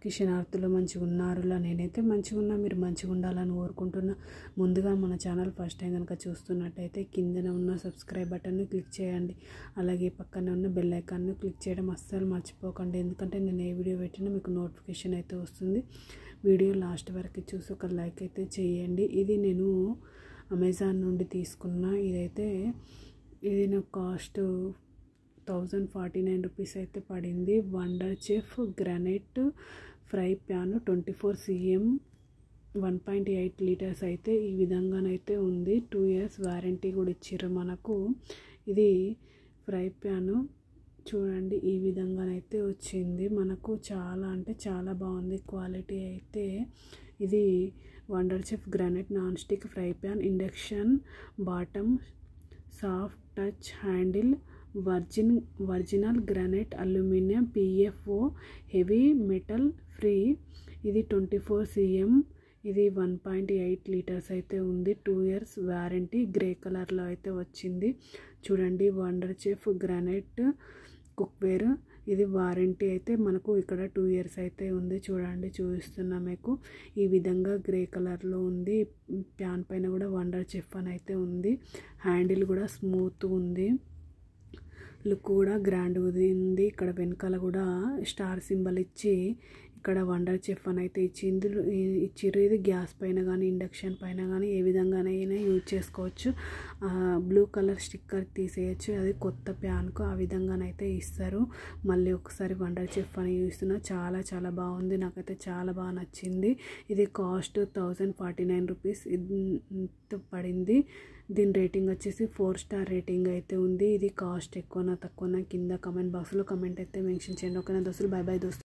అందరికీ శనార్థులు మంచిగా ఉన్నారులా నేనైతే మంచిగా ఉన్నా మీరు మంచిగా ఉండాలని కోరుకుంటున్నా ముందుగా మన ఛానల్ ఫస్ట్ టైం కనుక చూస్తున్నట్టయితే కిందన ఉన్న సబ్స్క్రైబ్ బటన్ని క్లిక్ చేయండి అలాగే పక్కన ఉన్న బెల్ ఐకాన్ని క్లిక్ చేయడం అస్సలు మర్చిపోకండి ఎందుకంటే నేను ఏ వీడియో పెట్టినా మీకు నోటిఫికేషన్ అయితే వస్తుంది వీడియో లాస్ట్ వరకు చూసి ఒక లైక్ అయితే చేయండి ఇది నేను అమెజాన్ నుండి తీసుకున్న ఇదైతే ఇది నా cost thousand forty nine rupees అయితే పడింది wonder chef granite fry pan twenty four CM one point eight litres అయితే ఈ విధంగానైతే ఉంది టూ ఇయర్స్ వారంటీ కూడా ఇచ్చారు మనకు ఇది ఫ్రై ప్యాను చూడండి ఈ విధంగానైతే వచ్చింది మనకు చాలా అంటే చాలా బాగుంది క్వాలిటీ అయితే ఇది wonder chef granite non stick fry pan induction bottom soft touch handle virgin original granite aluminium PFO heavy metal free ఇది ట్వంటీ ఫోర్ సిఎం ఇది వన్ పాయింట్ ఎయిట్ లీటర్స్ అయితే ఉంది టూ ఇయర్స్ వారంటీ గ్రే కలర్లో అయితే వచ్చింది చూడండి wonder chef granite cookware ఇది warranty అయితే మనకు ఇక్కడ టూ ఇయర్స్ అయితే ఉంది చూడండి చూపిస్తున్నా మీకు ఈ విధంగా గ్రే కలర్లో ఉంది ప్యాన్ పైన కూడా వండర్ చెఫ్ అని అయితే ఉంది హ్యాండిల్ కూడా స్మూత్ ఉంది లుక్ కూడా గ్రాండ్ ఉంది ఇక్కడ వెనకాల కూడా స్టార్ సింబల్ ఇచ్చి ఇక్కడ వండర్ చెఫ్ అని అయితే ఇచ్చి ఇందులో ఇచ్చిర్రు ఇది గ్యాస్ పైన కానీ ఇండక్షన్ పైన కానీ ఏ విధంగానైనా యూజ్ చేసుకోవచ్చు బ్లూ కలర్ స్టిక్కర్ తీసేయచ్చు అది కొత్త ప్యాన్కు ఆ విధంగానైతే ఇస్తారు మళ్ళీ ఒకసారి వండర్ చెఫ్ అని చూస్తున్నా చాలా చాలా బాగుంది నాకైతే చాలా బాగా నచ్చింది ఇది cost thousand forty nine rupees పడింది దీని రేటింగ్ వచ్చేసి ఫోర్ స్టార్ రేటింగ్ అయితే ఉంది ఇది కాస్ట్ ఎక్కువనా తక్కువనా కింద కమెంట్ బాక్స్లో కమెంట్ అయితే మెన్షన్ చేయండి ఓకేనా దోస్తులు బై బై దోస్తులు